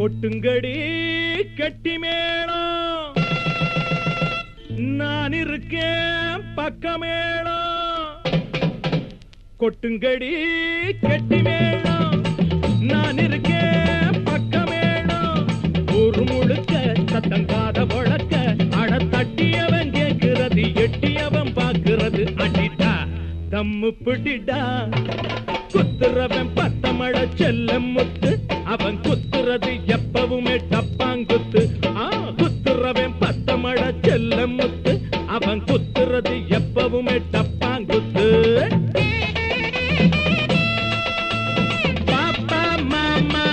கொட்டுங்கடி கெட்டி மேளம் நான் இருக்கேன் பக்கமேளம் கொட்டுங்கடி கெட்டி மேளம் நான் இருக்கேன் பக்கமேளம் ஒரு முழுக்க சத்தம் காத வழக்க அட தட்டியவன் கேட்கிறது எட்டியவன் பாக்குறது அடிட்டா தம்மு பிடிடா குத்துறவன் பத்தமழ செல்ல முத்து அவன் குத்துறது எப்பவுமே டப்பாங்குத்து ஆ குத்துறவன் பத்தமழ செல்ல முத்து அவன் குத்துறது எப்பவுமே டப்பாங்குத்து பாப்பா மாமா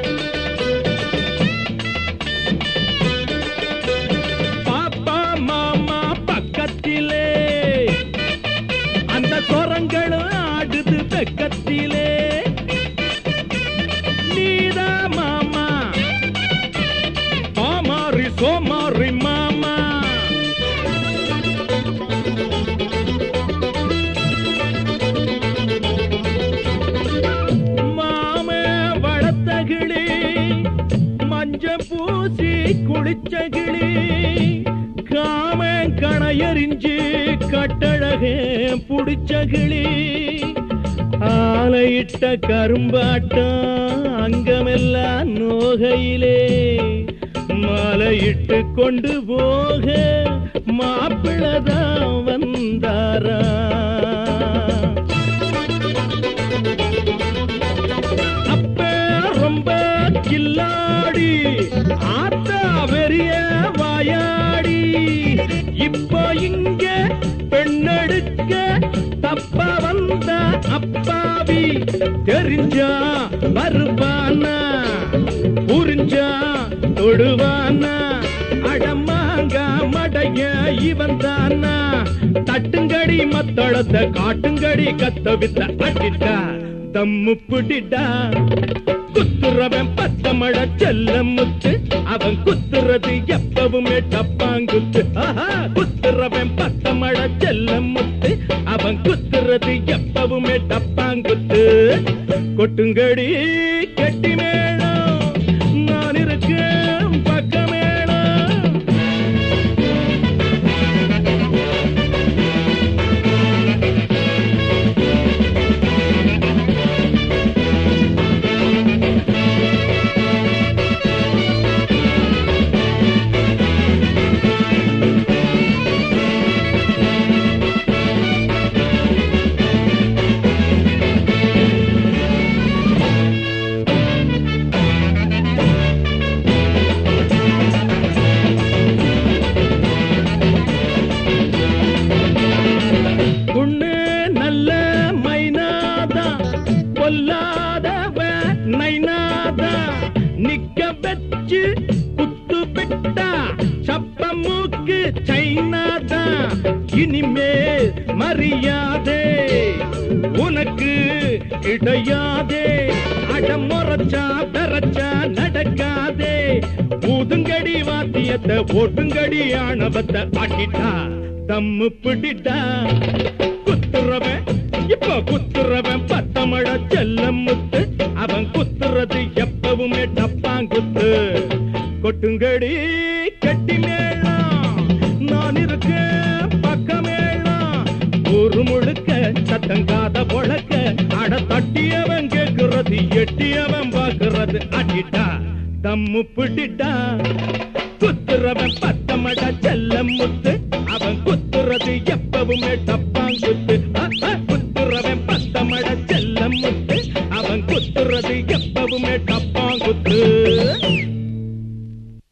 பாப்பா மாமா பக்கத்திலே அந்த குரங்களும் ஆடுது வெக்கத்திலே நீதா மாமா பாமாரி சோமாரி மாமா மாமே வளர்த்தகிளி மஞ்ச பூசி குளிச்சகிளி காமன் கணையறிஞ்சு கட்டழகே புடிச்சகிளி ஆலையிட்ட கரும்பாட்டம் அங்கமெல்லாம் நோகையிலே மாலையிட்டு கொண்டு போக மாப்பிள்ளதான் வந்தாரா அப்ப ரொம்ப கில்லாடி ஆத்தா வெறிய வாயாடி இப்ப இங்க பெண்ணெடுக்க தப்ப வந்த அப்பாவி தெரிஞ்சா வருவானா புரிஞ்சா தொடுவானா அடமாங்க மடைய இவன் தானா தட்டுங்கடி மத்தளத்தை காட்டுங்கடி கத்த வித்த அடிட்டா தம்மு பிடிடா குத்துறவன் பத்தமழ செல்ல முத்து அவன் குத்துறது எப்பவுமே டப்பாங்குத்து ஆஹா குத்துறவன் பத்தமழ செல்ல முத்து அவன் குத்துறது எப்பவுமே டப்பாங்குத்து கொட்டுங்கடி கெட்டி மேளம் நான் இருக்கேன் பக்கமேளம் பொண்ணு நல்ல மைனாதா பொல்லாதவ நைனாதா நிக்க வச்சு குத்து விட்டா சப்ப மூக்கு சைனாதா இனிமேல் மரியாதே உனக்கு கிடையாதே அடமுறைச்சா பெறச்சா நடக்காதே ஊதுங்கடி வாத்தியத்தை ஓட்டுங்கடி ஆணவத்தை ஆட்டிட்டா தம்மு பிடிட்டா குத்துறவன் இப்ப குத்துறவன் பத்தமழ செல்ல முத்து அவன் குத்துறது எப்பவுமே டப்பாங்குத்து கொட்டுங்கடி கட்டி மேளம் நான் இருக்கேன் பக்கமேளம் ஒரு முழுக்க சத்தங்காத பொழக்க அட தட்டியவன் கேக்குறது எட்டியவன் பாக்குறது அடிட்டா தம்மு பிடிட்டா குத்துறவன் பத்தமட செல்ல முத்து அவன் குத்துறது எப்பவுமே டப்பா